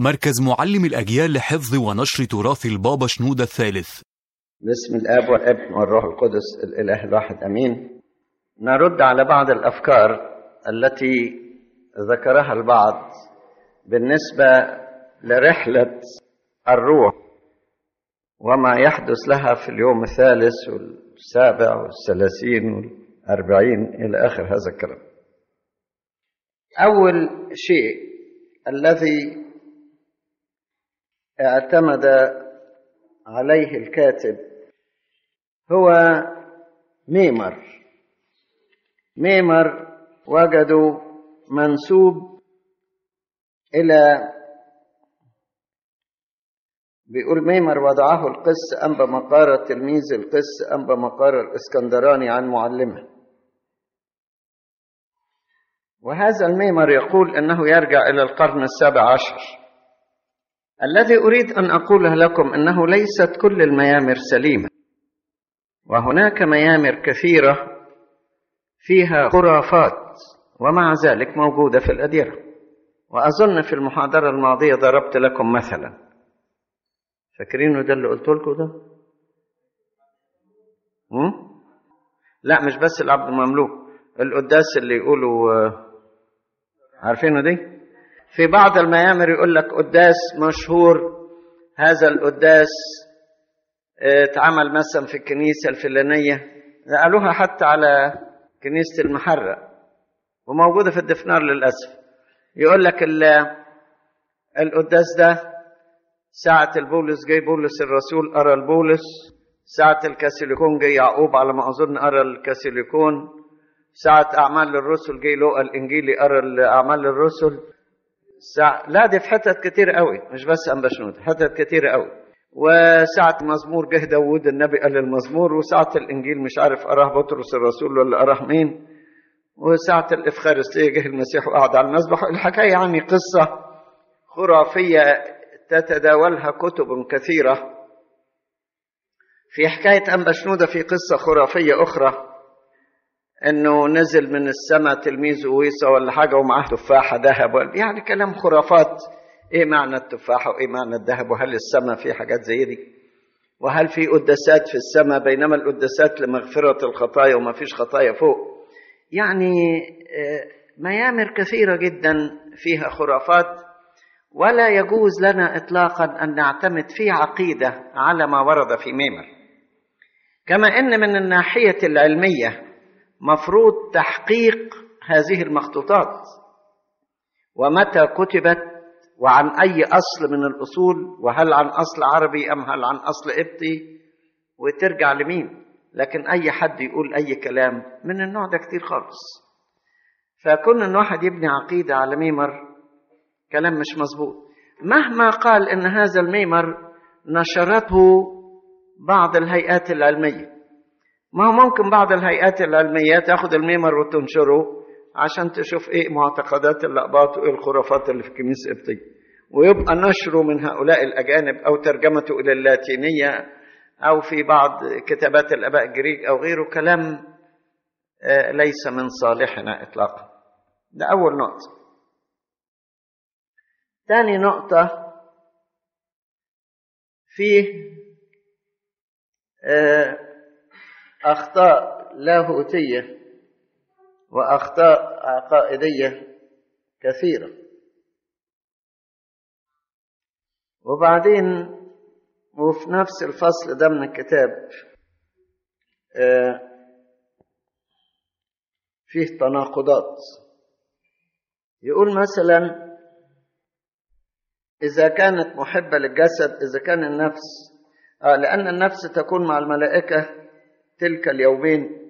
مركز معلم الأجيال لحفظ ونشر تراث البابا شنودة الثالث باسم الاب والابن والروح القدس الاله الواحد امين نرد على بعض الافكار التي ذكرها البعض بالنسبه لرحله الروح وما يحدث لها في اليوم الثالث والسابع والثلاثين والأربعين إلى آخر هذا الكلام أول شيء الذي اعتمد عليه الكاتب هو ميمر ميمر وجدوا منسوب إلى بيقول ميمر وضعه القس أنبا مقارة تلميذ القس أنبا مقارة الإسكندراني عن معلمه وهذا الميمر يقول أنه يرجع إلى القرن السابع عشر الذي أريد أن أقوله لكم أنه ليست كل الميامر سليمة وهناك ميامر كثيرة فيها خرافات ومع ذلك موجودة في الأديرة وأظن في المحاضرة الماضية ضربت لكم مثلا فاكرينه ده اللي قلت لكم ده هم؟ لا مش بس العبد المملوك القداس اللي يقولوا عارفينه دي في بعض الميامر يقول لك قداس مشهور هذا القداس اتعمل مثلا في الكنيسة الفلانية قالوها حتى على كنيسة المحرة وموجودة في الدفنار للأسف يقول لك القداس ده ساعة البولس جاي بولس الرسول أرى البولس ساعة الكاثوليكون جاي يعقوب على ما أظن أرى الكاثوليكون ساعة أعمال الرسل جاي لوقا الإنجيلي أرى أعمال الرسل ساعة لا دي في حتت كتير قوي مش بس أنبشنود حتت كتير قوي وساعة مزمور جه داوود النبي قال المزمور وساعة الإنجيل مش عارف أراه بطرس الرسول ولا أراه مين وساعة الإفخارستية جه المسيح وقعد على المذبح الحكاية يعني قصة خرافية تتداولها كتب كثيرة في حكاية أنبا شنودة في قصة خرافية أخرى إنه نزل من السماء تلميذ ويسا ولا حاجة ومعاه تفاحة ذهب يعني كلام خرافات إيه معنى التفاحة وإيه معنى الذهب وهل السماء في حاجات زي دي وهل في قداسات في السماء بينما القداسات لمغفرة الخطايا وما فيش خطايا فوق يعني ميامر كثيرة جدا فيها خرافات ولا يجوز لنا اطلاقا ان نعتمد في عقيده على ما ورد في ميمر كما ان من الناحيه العلميه مفروض تحقيق هذه المخطوطات ومتى كتبت وعن اي اصل من الاصول وهل عن اصل عربي ام هل عن اصل قبطي وترجع لمين لكن اي حد يقول اي كلام من النوع ده كتير خالص فكون ان واحد يبني عقيده على ميمر كلام مش مظبوط مهما قال ان هذا الميمر نشرته بعض الهيئات العلميه ما هو ممكن بعض الهيئات العلميه تاخد الميمر وتنشره عشان تشوف ايه معتقدات الاقباط وايه الخرافات اللي في الكنيسه القبطيه ويبقى نشره من هؤلاء الاجانب او ترجمته الى اللاتينيه او في بعض كتابات الاباء الجريك او غيره كلام ليس من صالحنا اطلاقا ده اول نقطه ثاني نقطة فيه أخطاء لاهوتية وأخطاء عقائدية كثيرة وبعدين وفي نفس الفصل ده من الكتاب فيه تناقضات يقول مثلا إذا كانت محبة للجسد إذا كان النفس آه لأن النفس تكون مع الملائكة تلك اليومين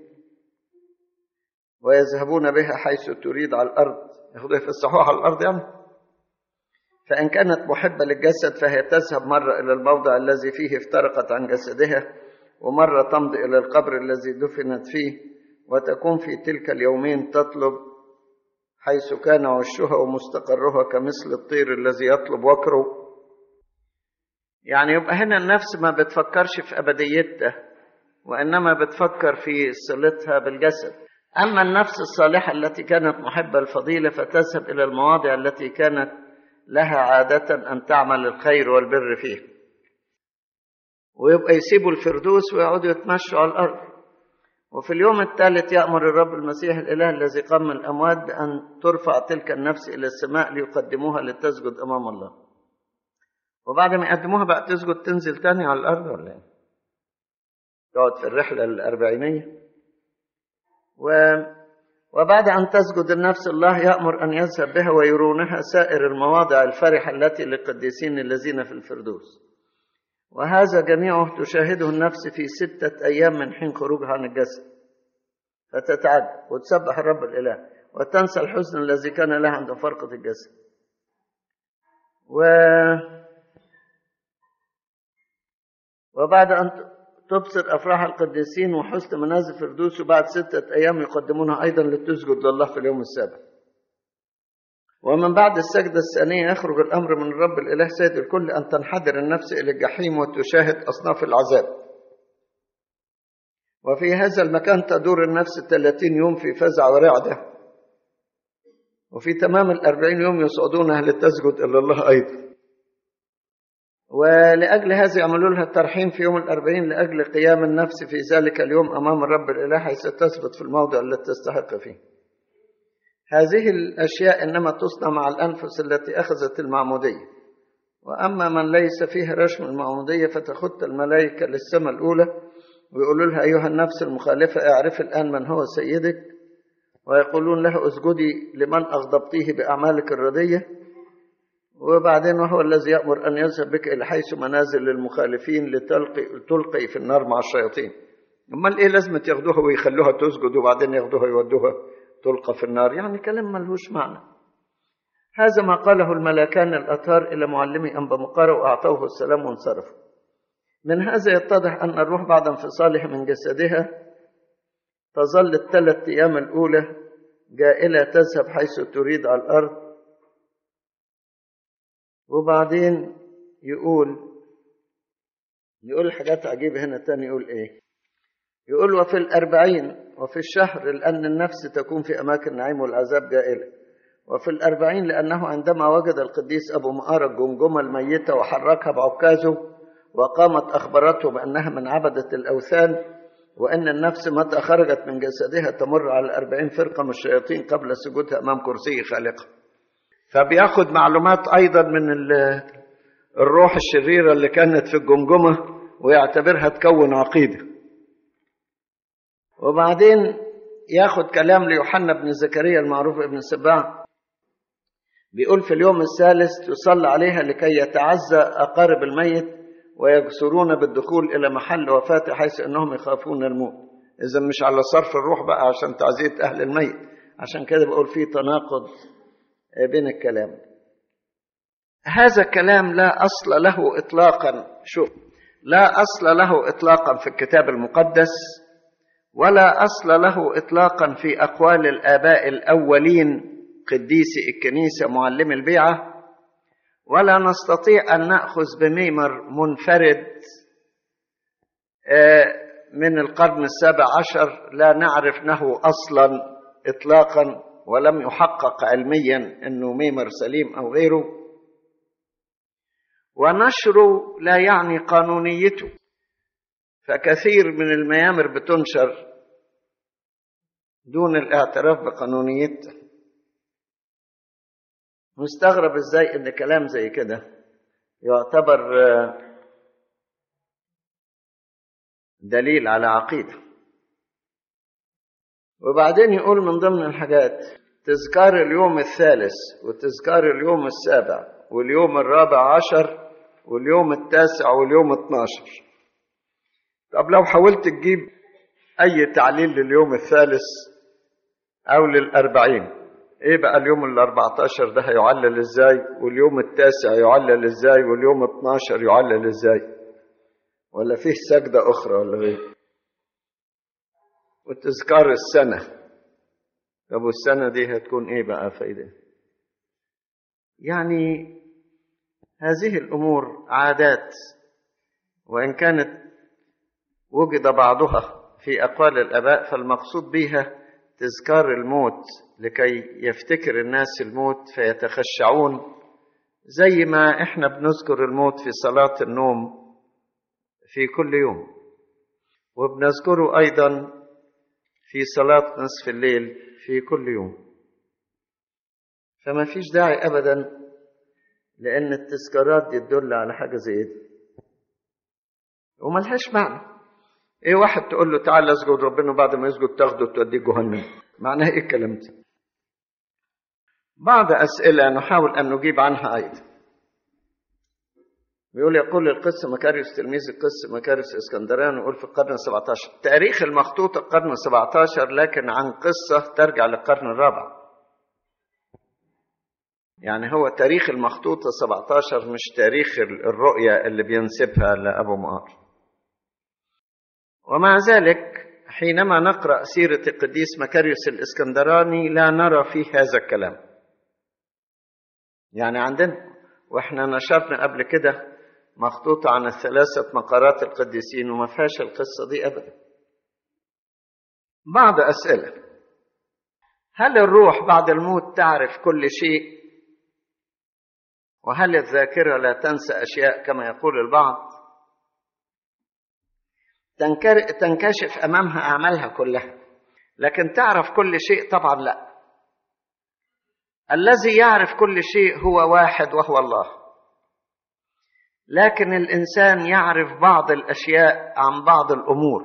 ويذهبون بها حيث تريد على الأرض ياخدوها يفسحوها على الأرض يعني فإن كانت محبة للجسد فهي تذهب مرة إلى الموضع الذي فيه افترقت عن جسدها ومرة تمضي إلى القبر الذي دفنت فيه وتكون في تلك اليومين تطلب حيث كان عشها ومستقرها كمثل الطير الذي يطلب وكره يعني يبقى هنا النفس ما بتفكرش في أبديتها وإنما بتفكر في صلتها بالجسد أما النفس الصالحة التي كانت محبة الفضيلة فتذهب إلى المواضع التي كانت لها عادة أن تعمل الخير والبر فيه ويبقى يسيبوا الفردوس ويقعدوا يتمشوا على الأرض وفي اليوم الثالث يأمر الرب المسيح الإله الذي قام من الأموات بأن ترفع تلك النفس إلى السماء ليقدموها لتسجد أمام الله وبعد ما يقدموها بقى تسجد تنزل تاني على الأرض ولا إيه؟ تقعد في الرحلة الأربعينية و... وبعد أن تسجد النفس الله يأمر أن يذهب بها ويرونها سائر المواضع الفرحة التي للقديسين الذين في الفردوس وهذا جميعه تشاهده النفس في ستة أيام من حين خروجها عن الجسد فتتعجب وتسبح الرب الإله وتنسى الحزن الذي كان لها عند فرقة الجسد و... وبعد أن تبصر أفراح القديسين وحسن منازل فردوس وبعد ستة أيام يقدمونها أيضا لتسجد لله في اليوم السابع ومن بعد السجدة الثانية يخرج الأمر من الرب الإله سيد الكل أن تنحدر النفس إلى الجحيم وتشاهد أصناف العذاب وفي هذا المكان تدور النفس ثلاثين يوم في فزع ورعدة وفي تمام الأربعين يوم يصعدونها لتسجد إلى الله أيضا ولأجل هذا يعملوا لها الترحيم في يوم الأربعين لأجل قيام النفس في ذلك اليوم أمام الرب الإله حيث تثبت في الموضع الذي تستحق فيه هذه الأشياء إنما تصنع مع الأنفس التي أخذت المعمودية وأما من ليس فيه رشم المعمودية فتخط الملائكة للسماء الأولى ويقولوا لها أيها النفس المخالفة اعرف الآن من هو سيدك ويقولون له اسجدي لمن أغضبتيه بأعمالك الردية وبعدين وهو الذي يأمر أن يذهب بك إلى حيث منازل المخالفين لتلقي تلقي في النار مع الشياطين أمال إيه لازمة ياخدوها ويخلوها تسجد وبعدين ياخدوها يودوها تلقى في النار يعني كلام ملهوش معنى هذا ما قاله الملكان الأطهار إلى معلمي أنبا مقارة وأعطوه السلام وانصرفوا من هذا يتضح أن الروح بعد انفصالها من جسدها تظل الثلاث أيام الأولى جائلة تذهب حيث تريد على الأرض وبعدين يقول يقول حاجات عجيبة هنا تاني يقول إيه يقول وفي الأربعين وفي الشهر لأن النفس تكون في أماكن النعيم والعذاب جائلة وفي الأربعين لأنه عندما وجد القديس أبو مآر الجمجمة الميتة وحركها بعكازه وقامت أخبرته بأنها من عبدة الأوثان وأن النفس متى خرجت من جسدها تمر على الأربعين فرقة من الشياطين قبل سجودها أمام كرسي خالقها فبياخد معلومات أيضا من الروح الشريرة اللي كانت في الجمجمة ويعتبرها تكون عقيده وبعدين ياخد كلام ليوحنا بن زكريا المعروف ابن سباع بيقول في اليوم الثالث تصلى عليها لكي يتعزى أقارب الميت ويجسرون بالدخول إلى محل وفاته حيث أنهم يخافون الموت إذا مش على صرف الروح بقى عشان تعزية أهل الميت عشان كده بقول في تناقض بين الكلام هذا الكلام لا أصل له إطلاقا شوف لا أصل له إطلاقا في الكتاب المقدس ولا اصل له اطلاقا في اقوال الاباء الاولين قديسي الكنيسه معلم البيعه ولا نستطيع ان ناخذ بميمر منفرد من القرن السابع عشر لا نعرف انه اصلا اطلاقا ولم يحقق علميا انه ميمر سليم او غيره ونشره لا يعني قانونيته فكثير من الميامر بتنشر دون الاعتراف بقانونيتها مستغرب ازاي ان كلام زي كده يعتبر دليل على عقيده وبعدين يقول من ضمن الحاجات تذكار اليوم الثالث وتذكار اليوم السابع واليوم الرابع عشر واليوم التاسع واليوم اتناشر طب لو حاولت تجيب أي تعليل لليوم الثالث أو للأربعين إيه بقى اليوم الأربعتاشر ده هيعلل إزاي واليوم التاسع يعلل إزاي واليوم اتناشر يعلل إزاي ولا فيه سجدة أخرى ولا غير وتذكار السنة طب والسنة دي هتكون إيه بقى فايدة يعني هذه الأمور عادات وإن كانت وجد بعضها في أقوال الآباء فالمقصود بها تذكار الموت لكي يفتكر الناس الموت فيتخشعون زي ما احنا بنذكر الموت في صلاة النوم في كل يوم وبنذكره أيضا في صلاة نصف الليل في كل يوم فما فيش داعي أبدا لأن التذكارات دي تدل على حاجة زي دي وملهاش معنى ايه واحد تقول له تعالى اسجد ربنا بعد ما يسجد تاخده توديه جهنم معناها ايه الكلام ده بعض أسئلة نحاول أن نجيب عنها أيضا بيقول يقول القس مكاريوس تلميذ القس مكاريوس اسكندراني يقول في القرن السبعتاشر تاريخ المخطوط القرن السبعتاشر لكن عن قصة ترجع للقرن الرابع يعني هو تاريخ المخطوطة 17 مش تاريخ الرؤية اللي بينسبها لأبو مؤار ومع ذلك حينما نقرأ سيرة القديس مكاريوس الإسكندراني لا نرى فيه هذا الكلام يعني عندنا واحنا نشرنا قبل كده مخطوطة عن الثلاثة مقارات القديسين وما فيهاش القصة دي أبدا بعض أسئلة هل الروح بعد الموت تعرف كل شيء وهل الذاكرة لا تنسى أشياء كما يقول البعض تنكشف أمامها أعمالها كلها لكن تعرف كل شيء طبعا لا الذي يعرف كل شيء هو واحد وهو الله لكن الإنسان يعرف بعض الأشياء عن بعض الأمور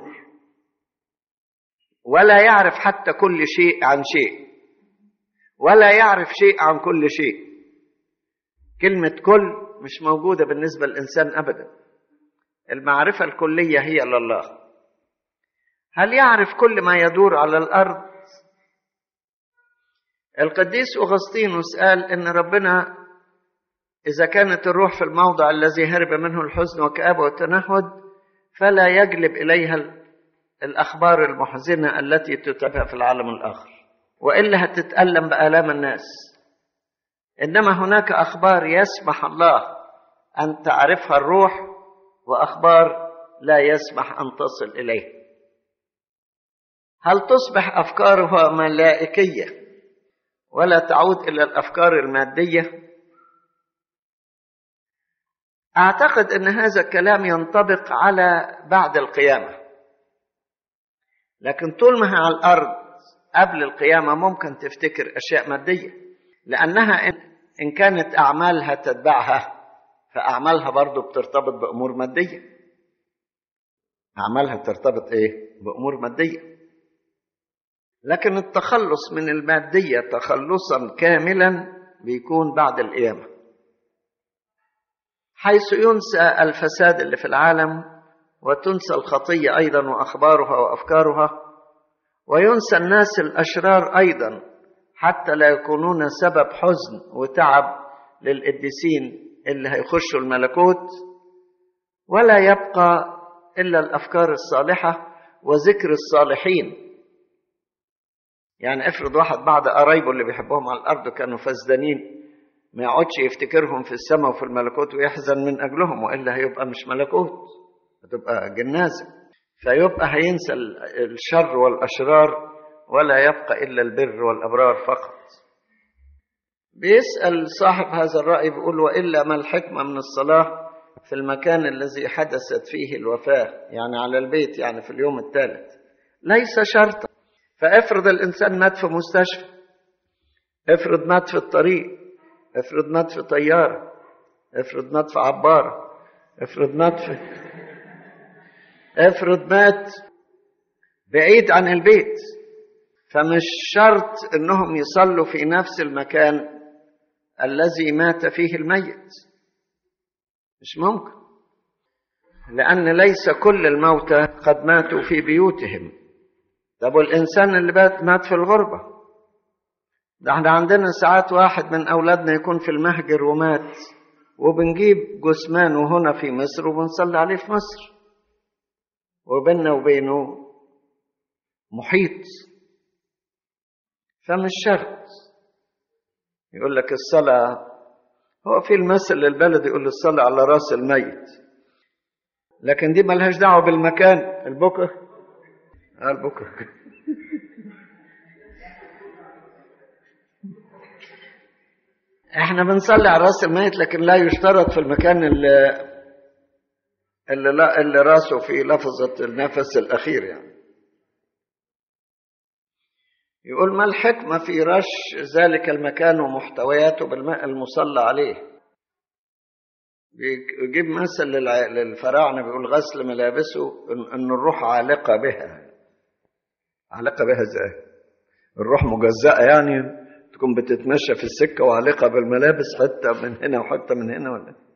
ولا يعرف حتى كل شيء عن شيء ولا يعرف شيء عن كل شيء كلمة كل مش موجودة بالنسبة للإنسان أبدا المعرفة الكلية هي لله هل يعرف كل ما يدور على الأرض القديس أغسطينوس قال إن ربنا إذا كانت الروح في الموضع الذي هرب منه الحزن والكآبة والتنهد فلا يجلب إليها الأخبار المحزنة التي تتابع في العالم الآخر وإلا هتتألم بآلام الناس إنما هناك أخبار يسمح الله أن تعرفها الروح وأخبار لا يسمح أن تصل إليه هل تصبح أفكارها ملائكية ولا تعود إلى الأفكار المادية أعتقد أن هذا الكلام ينطبق على بعد القيامة لكن طول ما هي على الأرض قبل القيامة ممكن تفتكر أشياء مادية لأنها إن كانت أعمالها تتبعها فأعمالها برضو بترتبط بأمور مادية أعمالها ترتبط إيه؟ بأمور مادية لكن التخلص من المادية تخلصا كاملا بيكون بعد القيامة حيث ينسى الفساد اللي في العالم وتنسى الخطية أيضا وأخبارها وأفكارها وينسى الناس الأشرار أيضا حتى لا يكونون سبب حزن وتعب للقديسين اللي هيخشوا الملكوت ولا يبقى إلا الأفكار الصالحة وذكر الصالحين يعني افرض واحد بعد قرايبه اللي بيحبهم على الأرض كانوا فسدانين ما يقعدش يفتكرهم في السماء وفي الملكوت ويحزن من أجلهم وإلا هيبقى مش ملكوت هتبقى جنازة فيبقى هينسى الشر والأشرار ولا يبقى إلا البر والأبرار فقط بيسأل صاحب هذا الرأي بيقول وإلا ما الحكمة من الصلاة في المكان الذي حدثت فيه الوفاة يعني على البيت يعني في اليوم الثالث ليس شرطا فافرض الإنسان مات في مستشفى افرض مات في الطريق افرض مات في طيارة افرض مات في عبارة افرض مات في افرض مات بعيد عن البيت فمش شرط انهم يصلوا في نفس المكان الذي مات فيه الميت مش ممكن لان ليس كل الموتى قد ماتوا في بيوتهم طب والانسان اللي بات مات في الغربه ده احنا عندنا ساعات واحد من اولادنا يكون في المهجر ومات وبنجيب جثمانه هنا في مصر وبنصلي عليه في مصر وبيننا وبينه محيط فمش شرط يقول لك الصلاة هو في المثل البلد يقول الصلاة على راس الميت لكن دي ملهاش دعوة بالمكان البكر آه البكر احنا بنصلي على راس الميت لكن لا يشترط في المكان اللي اللي, لا اللي راسه في لفظة النفس الأخير يعني يقول ما الحكمة في رش ذلك المكان ومحتوياته بالماء المصلى عليه بيجيب مثل للع- للفراعنة بيقول غسل ملابسه إن إن الروح عالقة بها عالقة بها ازاي؟ الروح مجزأة يعني تكون بتتمشى في السكة وعالقة بالملابس حتة من هنا وحتة من هنا ولا إيه؟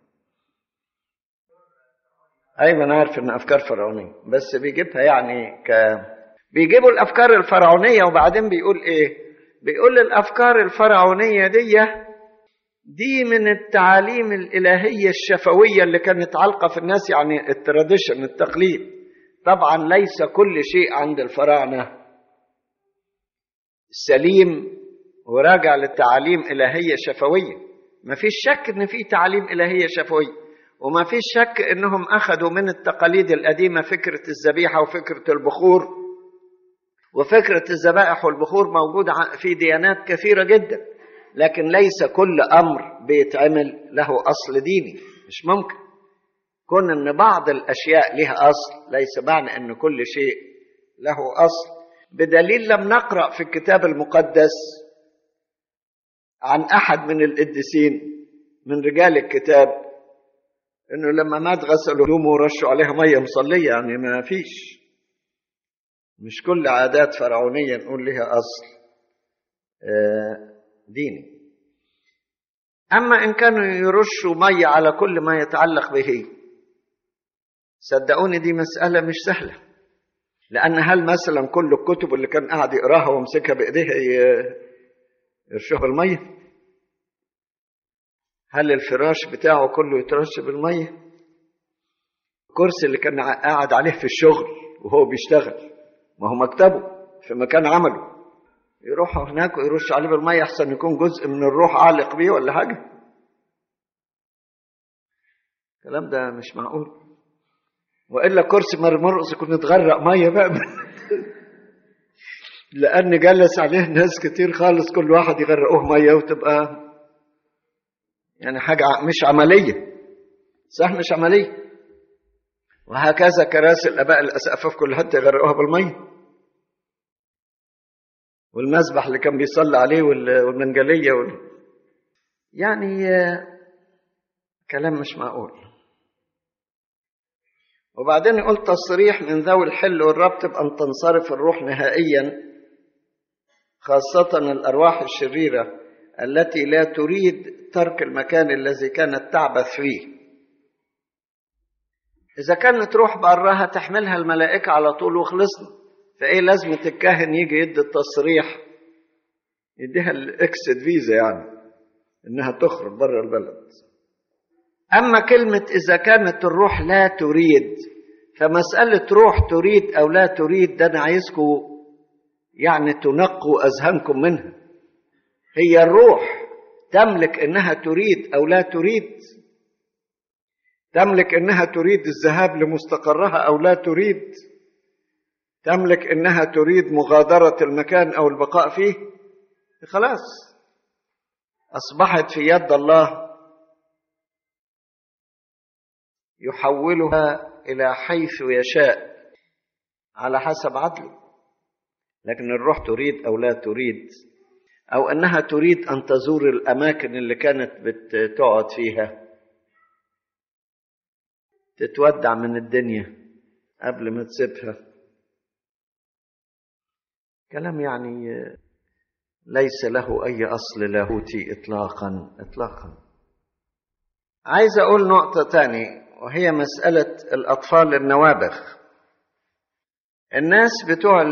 ايوه انا عارف ان افكار فرعونيه بس بيجيبها يعني ك بيجيبوا الافكار الفرعونيه وبعدين بيقول ايه بيقول الافكار الفرعونيه دي دي من التعاليم الالهيه الشفويه اللي كانت عالقه في الناس يعني التراديشن التقليد طبعا ليس كل شيء عند الفراعنه سليم وراجع للتعاليم الهيه شفويه ما فيش شك ان في تعاليم الهيه شفويه وما فيش شك انهم اخذوا من التقاليد القديمه فكره الذبيحه وفكره البخور وفكره الذبائح والبخور موجوده ع- في ديانات كثيره جدا لكن ليس كل امر بيتعمل له اصل ديني مش ممكن كون ان بعض الاشياء لها اصل ليس معنى ان كل شيء له اصل بدليل لم نقرا في الكتاب المقدس عن احد من القديسين من رجال الكتاب انه لما مات غسلوا هدومه ورشوا عليها ميه مصليه يعني ما فيش مش كل عادات فرعونيه نقول لها اصل آه، ديني اما ان كانوا يرشوا ميه على كل ما يتعلق به صدقوني دي مساله مش سهله لان هل مثلا كل الكتب اللي كان قاعد يقراها ويمسكها بايديها ي- يرشوها بالميه هل الفراش بتاعه كله يترش بالميه الكرسي اللي كان ع- قاعد عليه في الشغل وهو بيشتغل ما هو مكتبه في مكان عمله يروحوا هناك ويرش عليه بالميه احسن يكون جزء من الروح عالق بيه ولا حاجه الكلام ده مش معقول والا كرسي مر مرقص يكون اتغرق ميه بقى لان جلس عليه ناس كتير خالص كل واحد يغرقوه ميه وتبقى يعني حاجه ع- مش عمليه صح مش عمليه وهكذا كراسي الاباء الاسقفه في كل حته يغرقوها بالميه والمسبح اللي كان بيصلي عليه وال- والمنجليه وال... يعني آه، كلام مش معقول وبعدين يقول تصريح من ذوي الحل والربط بأن تنصرف الروح نهائيا خاصة الأرواح الشريرة التي لا تريد ترك المكان الذي كانت تعبث فيه إذا كانت روح براها تحملها الملائكة على طول وخلصنا فإيه لازمة الكاهن يجي يدي التصريح يديها الإكسد فيزا يعني إنها تخرج بره البلد أما كلمة إذا كانت الروح لا تريد فمسألة روح تريد أو لا تريد ده أنا عايزكم يعني تنقوا أذهانكم منها هي الروح تملك إنها تريد أو لا تريد تملك إنها تريد الذهاب لمستقرها أو لا تريد تملك إنها تريد مغادرة المكان أو البقاء فيه خلاص أصبحت في يد الله يحولها الى حيث يشاء على حسب عدله لكن الروح تريد او لا تريد او انها تريد ان تزور الاماكن اللي كانت بتقعد فيها تتودع من الدنيا قبل ما تسيبها كلام يعني ليس له اي اصل لاهوتي اطلاقا اطلاقا عايز اقول نقطه تاني وهي مسألة الأطفال النوابغ الناس بتوع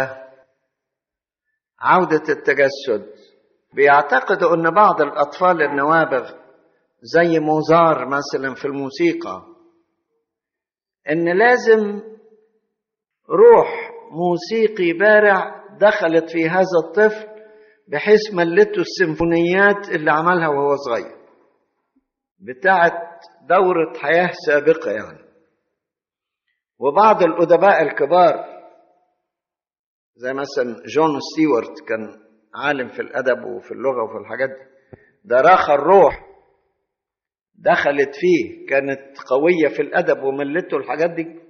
عودة التجسد بيعتقدوا أن بعض الأطفال النوابغ زي موزار مثلا في الموسيقى أن لازم روح موسيقي بارع دخلت في هذا الطفل بحيث ملته السيمفونيات اللي عملها وهو صغير بتاعت دورة حياة سابقة يعني وبعض الأدباء الكبار زي مثلا جون ستيوارت كان عالم في الأدب وفي اللغة وفي الحاجات دي ده راخ الروح دخلت فيه كانت قوية في الأدب وملته الحاجات دي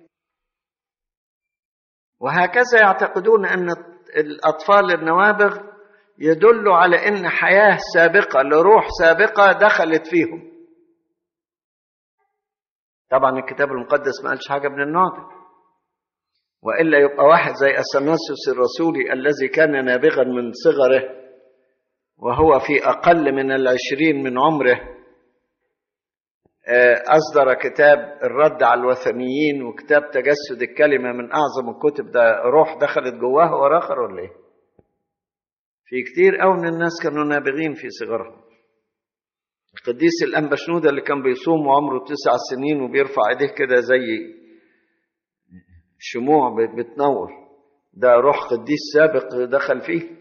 وهكذا يعتقدون أن الأطفال النوابغ يدلوا على أن حياة سابقة لروح سابقة دخلت فيهم طبعا الكتاب المقدس ما قالش حاجة من النوع ده وإلا يبقى واحد زي أثناسيوس الرسولي الذي كان نابغا من صغره وهو في أقل من العشرين من عمره أصدر كتاب الرد على الوثنيين وكتاب تجسد الكلمة من أعظم الكتب ده روح دخلت جواه هو آخر ولا إيه؟ في كتير قوي من الناس كانوا نابغين في صغرهم القديس الأنبا شنودة اللي كان بيصوم وعمره تسع سنين وبيرفع ايديه كده زي شموع بتنور ده روح قديس سابق دخل فيه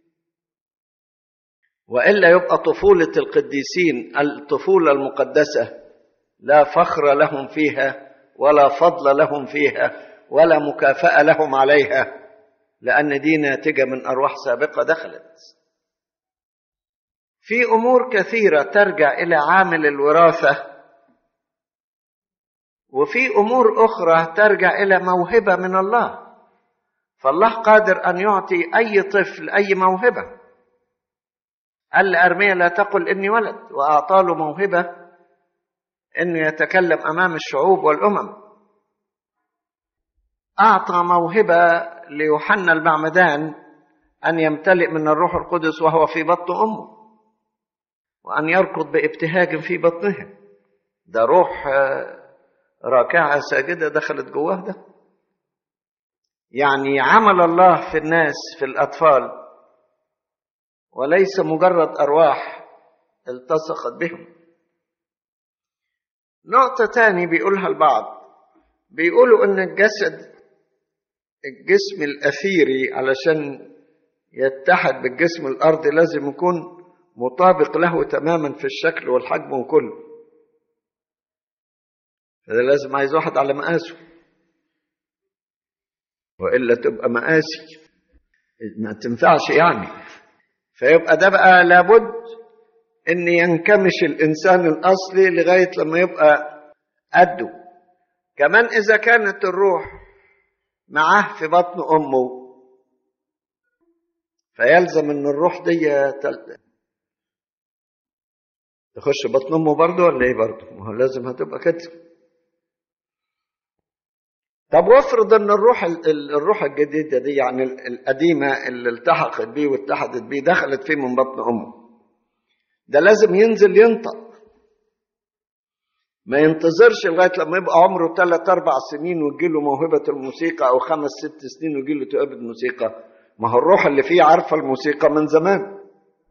والا يبقى طفوله القديسين الطفوله المقدسه لا فخر لهم فيها ولا فضل لهم فيها ولا مكافاه لهم عليها لان دي ناتجه من ارواح سابقه دخلت في امور كثيره ترجع الى عامل الوراثه وفي امور اخرى ترجع الى موهبه من الله فالله قادر ان يعطي اي طفل اي موهبه قال لارميا لا تقل اني ولد واعطى له موهبه انه يتكلم امام الشعوب والامم اعطى موهبه ليوحنا المعمدان ان يمتلئ من الروح القدس وهو في بطن امه وان يركض بابتهاج في بطنه ده روح راكعه ساجده دخلت جواه ده يعني عمل الله في الناس في الاطفال وليس مجرد ارواح التصقت بهم نقطه تاني بيقولها البعض بيقولوا ان الجسد الجسم الاثيري علشان يتحد بالجسم الارضي لازم يكون مطابق له تماما في الشكل والحجم وكله فده لازم عايز واحد على مقاسه والا تبقى مقاسي ما تنفعش يعني فيبقى ده بقى لابد ان ينكمش الانسان الاصلي لغايه لما يبقى قده كمان اذا كانت الروح معاه في بطن امه فيلزم ان الروح دي تل... تخش بطن امه برضه ولا ايه برضه؟ ما هو لازم هتبقى كده طب وافرض ان الروح الروح الجديده دي يعني القديمه اللي التحقت بيه واتحدت بيه دخلت فيه من بطن امه ده لازم ينزل ينطق ما ينتظرش لغايه لما يبقى عمره ثلاث اربع سنين وتجيله موهبه الموسيقى او خمس ست سنين ويجيله تؤبد الموسيقى ما هو الروح اللي فيه عارفه الموسيقى من زمان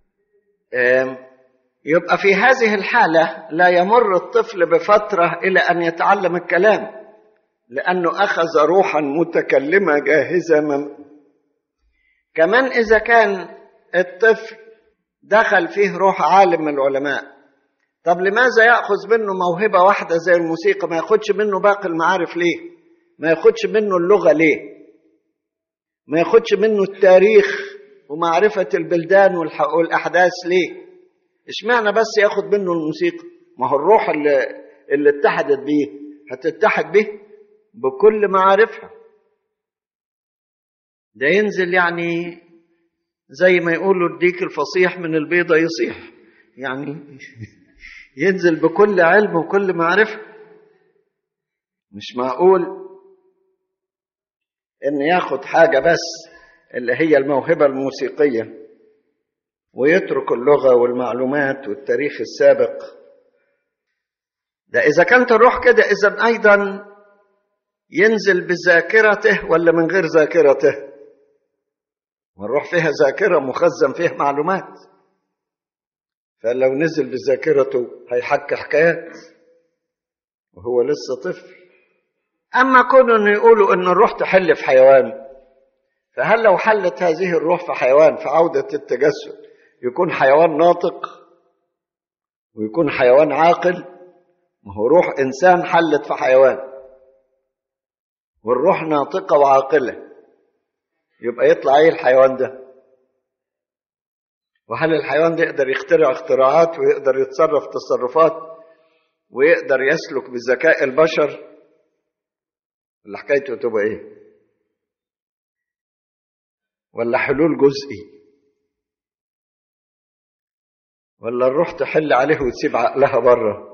يبقى في هذه الحاله لا يمر الطفل بفتره الى ان يتعلم الكلام لأنه أخذ روحا متكلمة جاهزة من كمان إذا كان الطفل دخل فيه روح عالم من العلماء طب لماذا يأخذ منه موهبة واحدة زي الموسيقى ما ياخدش منه باقي المعارف ليه ما ياخدش منه اللغة ليه ما ياخدش منه التاريخ ومعرفة البلدان والأحداث ليه اشمعنى بس ياخد منه الموسيقى ما هو الروح اللي, اللي اتحدت بيه هتتحد بيه بكل معارفها ده ينزل يعني زي ما يقولوا الديك الفصيح من البيضة يصيح يعني ينزل بكل علم وكل معرفة مش معقول ان ياخد حاجة بس اللي هي الموهبة الموسيقية ويترك اللغة والمعلومات والتاريخ السابق ده إذا كانت الروح كده إذا أيضا ينزل بذاكرته ولا من غير ذاكرته والروح فيها ذاكرة مخزن فيها معلومات فلو نزل بذاكرته هيحكي حكايات وهو لسه طفل أما كون أنه يقولوا أن الروح تحل في حيوان فهل لو حلت هذه الروح في حيوان في عودة التجسد يكون حيوان ناطق ويكون حيوان عاقل ما هو روح إنسان حلت في حيوان والروح ناطقة وعاقلة يبقى يطلع ايه الحيوان ده وهل الحيوان ده يقدر يخترع اختراعات ويقدر يتصرف تصرفات ويقدر يسلك بذكاء البشر ولا حكايته تبقى ايه ولا حلول جزئي ولا الروح تحل عليه وتسيب عقلها بره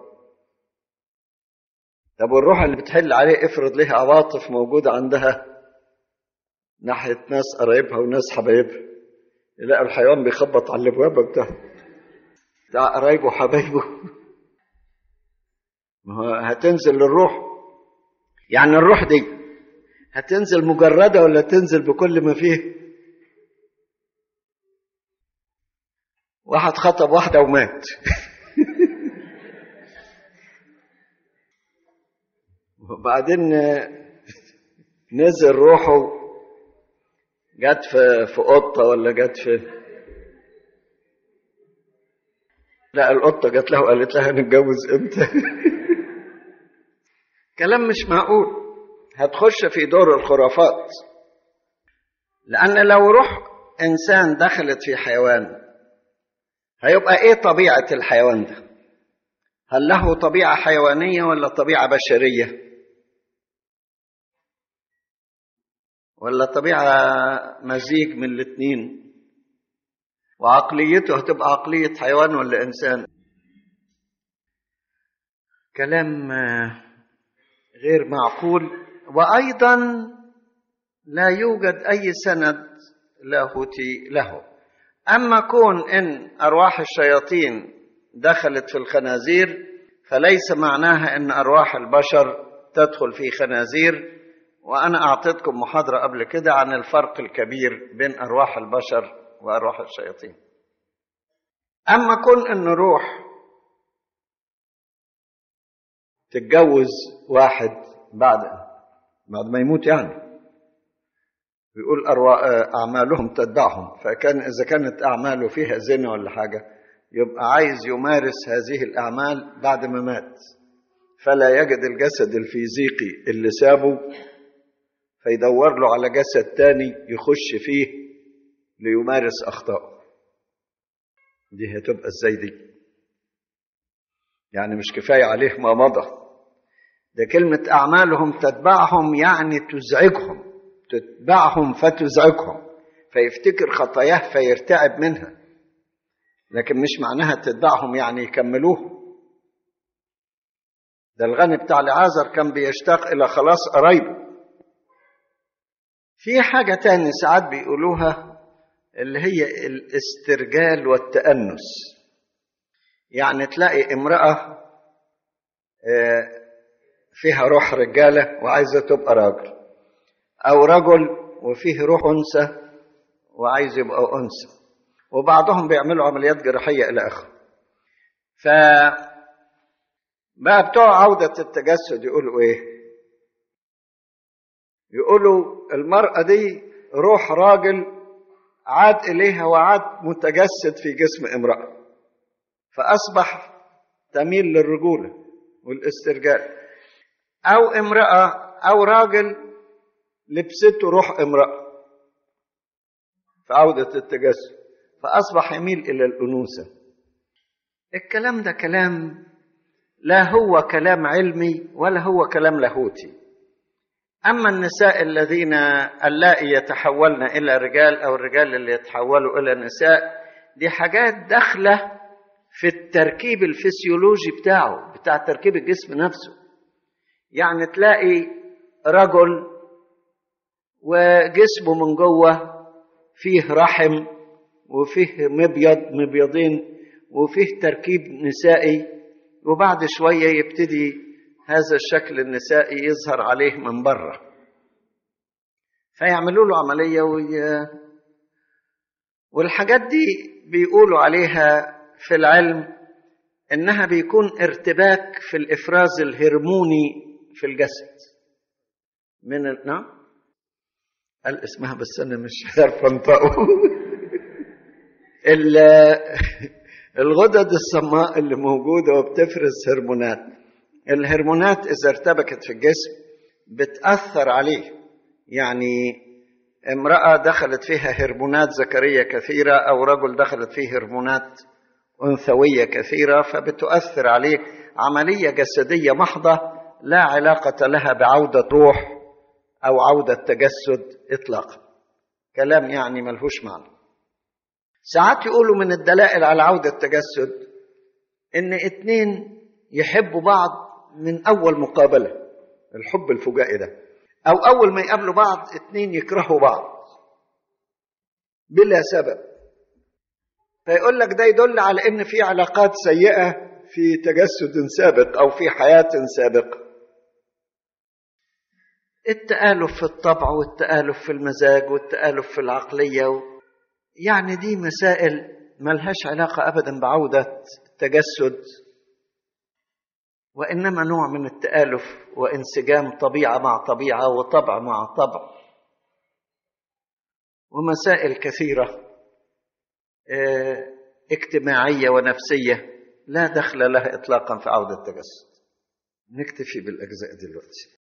طب والروح اللي بتحل عليه افرض ليها عواطف موجودة عندها ناحية ناس قرايبها وناس حبايبها يلاقوا الحيوان بيخبط على الابواب بتاعه بتاع قرايبه وحبايبه ما هو هتنزل للروح يعني الروح دي هتنزل مجردة ولا تنزل بكل ما فيه واحد خطب واحدة ومات وبعدين نزل روحه جت في في قطة ولا جت في لا القطة جت له وقالت لها نتجوز امتى كلام مش معقول هتخش في دور الخرافات لأن لو روح إنسان دخلت في حيوان هيبقى إيه طبيعة الحيوان ده؟ هل له طبيعة حيوانية ولا طبيعة بشرية؟ ولا طبيعة مزيج من الاثنين وعقليته هتبقى عقلية حيوان ولا إنسان كلام غير معقول وأيضا لا يوجد أي سند لاهوتي له أما كون إن أرواح الشياطين دخلت في الخنازير فليس معناها إن أرواح البشر تدخل في خنازير وأنا أعطيتكم محاضرة قبل كده عن الفرق الكبير بين أرواح البشر وأرواح الشياطين أما كون إن روح تتجوز واحد بعد بعد ما يموت يعني بيقول أرواح أعمالهم تتبعهم فكان إذا كانت أعماله فيها زنا ولا حاجة يبقى عايز يمارس هذه الأعمال بعد ما مات فلا يجد الجسد الفيزيقي اللي سابه فيدور له على جسد تاني يخش فيه ليمارس أخطاءه دي هتبقى ازاي دي يعني مش كفاية عليه ما مضى ده كلمة أعمالهم تتبعهم يعني تزعجهم تتبعهم فتزعجهم فيفتكر خطاياه فيرتعب منها لكن مش معناها تتبعهم يعني يكملوه ده الغني بتاع العازر كان بيشتاق إلى خلاص قرايبه في حاجة تاني ساعات بيقولوها اللي هي الاسترجال والتأنس يعني تلاقي امرأة فيها روح رجالة وعايزة تبقى راجل أو رجل وفيه روح أنثى وعايز يبقى أنثى وبعضهم بيعملوا عمليات جراحية إلى آخره ف بقى بتوع عودة التجسد يقولوا إيه؟ يقولوا المرأة دي روح راجل عاد إليها وعاد متجسد في جسم امرأة فأصبح تميل للرجولة والاسترجال أو امرأة أو راجل لبسته روح امرأة في عودة التجسد فأصبح يميل إلى الأنوثة الكلام ده كلام لا هو كلام علمي ولا هو كلام لاهوتي أما النساء الذين اللائي يتحولن إلى رجال أو الرجال اللي يتحولوا إلى نساء دي حاجات داخلة في التركيب الفسيولوجي بتاعه بتاع تركيب الجسم نفسه يعني تلاقي رجل وجسمه من جوه فيه رحم وفيه مبيض مبيضين وفيه تركيب نسائي وبعد شوية يبتدي هذا الشكل النسائي يظهر عليه من بره فيعملوا له عملية وي... والحاجات دي بيقولوا عليها في العلم انها بيكون ارتباك في الافراز الهرموني في الجسد من ال... نعم قال اسمها بس انا مش عارف انطقه ال... الغدد الصماء اللي موجوده وبتفرز هرمونات الهرمونات اذا ارتبكت في الجسم بتاثر عليه يعني امرأة دخلت فيها هرمونات ذكرية كثيرة أو رجل دخلت فيه هرمونات أنثوية كثيرة فبتؤثر عليه عملية جسدية محضة لا علاقة لها بعودة روح أو عودة تجسد إطلاقا كلام يعني ملهوش معنى ساعات يقولوا من الدلائل على عودة التجسد إن اتنين يحبوا بعض من أول مقابلة الحب الفجائي ده أو أول ما يقابلوا بعض اتنين يكرهوا بعض بلا سبب فيقول لك ده يدل على إن في علاقات سيئة في تجسد سابق أو في حياة سابقة التآلف في الطبع والتآلف في المزاج والتآلف في العقلية و... يعني دي مسائل ملهاش علاقة أبدا بعودة التجسد وإنما نوع من التآلف وانسجام طبيعة مع طبيعة وطبع مع طبع ومسائل كثيرة اجتماعية ونفسية لا دخل لها إطلاقا في عودة التجسد نكتفي بالأجزاء دلوقتي